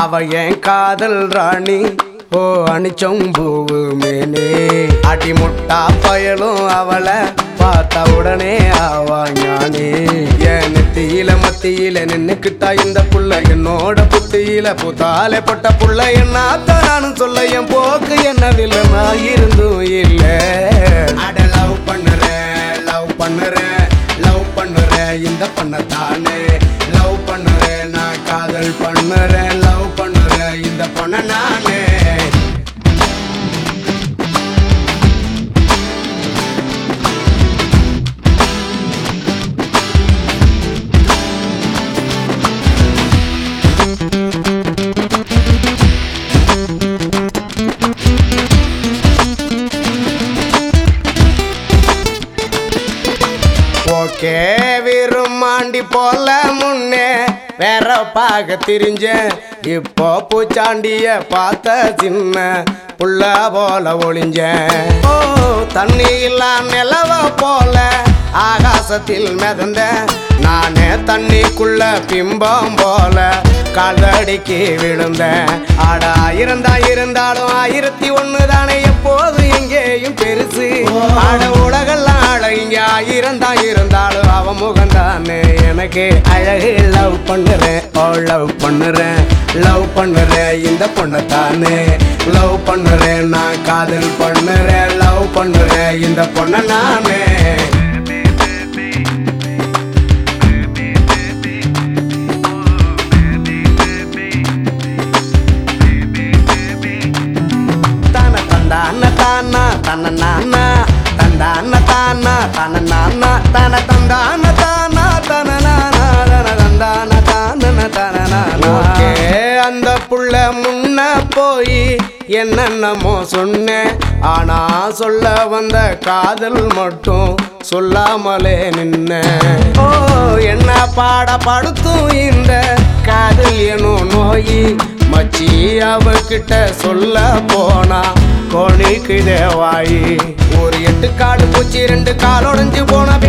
அவ என் காதல் ராணி ஓ அணிச்சொம்பூவு மேனே அடி முட்டா பயலும் அவளை பார்த்த உடனே ஆவா ஞானே என் நெத்தியில மத்தியில நின்னுக்கிட்டா இந்த புள்ள என்னோட புத்தியில புத்தாலே பட்ட புள்ள என்னாத்த நானும் சொல்ல என் போக்கு என்னதில்லை நான் இருந்தும் இல்ல அட லவ் பண்ணுறேன் லவ் பண்ணுறேன் லவ் பண்ணுறேன் இந்த பண்ணத்தானே லவ் பண்ணுறேன் நான் காதல் பண்ணுறேன் லவ் பண்ணுறேன் இந்த பொண்ண நானே ஓகே விரும்மாண்டி போல முன்னே வேற பாக திரிஞ்சேன் இப்போ பூச்சாண்டிய பார்த்த சின்ன புள்ள போல ஒளிஞ்சேன் ஓ தண்ணி இல்லா நிலவ போல ஆகாசத்தில் மிதந்த நானே தண்ணிக்குள்ள பிம்பம் போல கால்தடிக்கு விழுந்தேன் ஆட ஆயிரம் தான் இருந்தாலும் ஆயிரத்தி ஒண்ணு தானே எப்போது எங்கேயும் பெருசு ஆட உலகெல்லாம் ஆட இங்க ஆயிரம் தான் இருந்தாலும் அவ முகம் தானே எனக்கு அழகு லவ் பண்ணுறேன் ஓ லவ் பண்ணுறேன் லவ் பண்ணுறேன் இந்த பொண்ணை தானே லவ் பண்ணுறேன் நான் காதல் பண்ணுறேன் லவ் பண்ணுறேன் இந்த பொண்ணை நானே தான தந்தான தானா தன நானா தந்தான தானா தன நானா தன தந்தான தானா தன நானா தன தந்தான தான தன நானா அந்த புள்ள முன்ன போய் என்னென்னமோ சொன்னேன் ஆனா சொல்ல வந்த காதல் மட்டும் சொல்லாமலே நின்ன ஓ என்ன பாட படுத்தும் இந்த காதல் எனும் நோய் மச்சி அவகிட்ட சொல்ல போனா கோணிக்கு தேவாயி ஒரு எட்டு காடு பூச்சி ரெண்டு கால் உடைஞ்சு போன